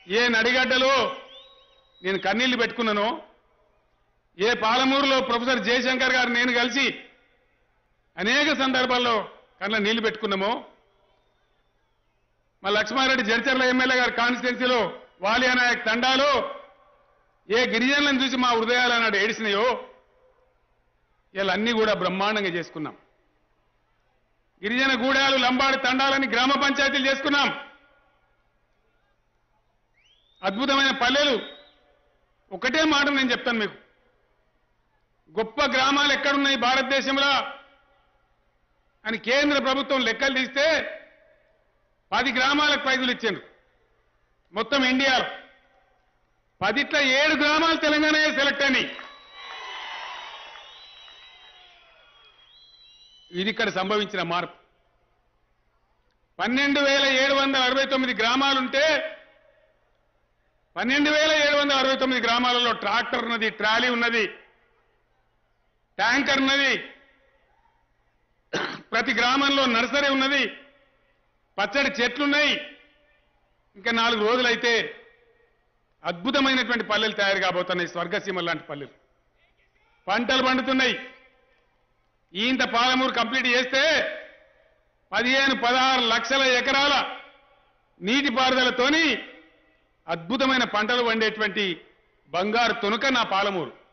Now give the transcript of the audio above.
ఏ నడిగడ్డలో నేను కన్నీళ్లు పెట్టుకున్నానో ఏ పాలమూరులో ప్రొఫెసర్ జయశంకర్ గారు నేను కలిసి అనేక సందర్భాల్లో కళ్ళ నీళ్లు పెట్టుకున్నామో మా లక్ష్మారెడ్డి జడ్చర్ల ఎమ్మెల్యే గారి కాన్స్టిట్యున్సీలో వాలియా నాయక్ తండాలో ఏ గిరిజనులను చూసి మా హృదయాలు అన్నాడు ఏడిసినాయో ఇలా అన్ని కూడా బ్రహ్మాండంగా చేసుకున్నాం గిరిజన గూడాలు లంబాడి తండాలని గ్రామ పంచాయతీలు చేసుకున్నాం అద్భుతమైన పల్లెలు ఒకటే మాట నేను చెప్తాను మీకు గొప్ప గ్రామాలు ఎక్కడున్నాయి భారతదేశంలో అని కేంద్ర ప్రభుత్వం లెక్కలు తీస్తే పది గ్రామాలకు ప్రైజులు ఇచ్చారు మొత్తం ఇండియాలో పదిట్ల ఏడు గ్రామాలు తెలంగాణ సెలెక్ట్ అయినాయి ఇది ఇక్కడ సంభవించిన మార్పు పన్నెండు వేల ఏడు వందల అరవై తొమ్మిది గ్రామాలుంటే పన్నెండు వేల ఏడు వందల అరవై తొమ్మిది గ్రామాలలో ట్రాక్టర్ ఉన్నది ట్రాలీ ఉన్నది ట్యాంకర్ ఉన్నది ప్రతి గ్రామంలో నర్సరీ ఉన్నది పచ్చడి చెట్లున్నాయి ఇంకా నాలుగు రోజులైతే అద్భుతమైనటువంటి పల్లెలు తయారు కాబోతున్నాయి స్వర్గసీమలు లాంటి పల్లెలు పంటలు పండుతున్నాయి ఈంత పాలమూరు కంప్లీట్ చేస్తే పదిహేను పదహారు లక్షల ఎకరాల నీటిపారుదలతోని అద్భుతమైన పంటలు పండేటువంటి బంగారు తునుక నా పాలమూరు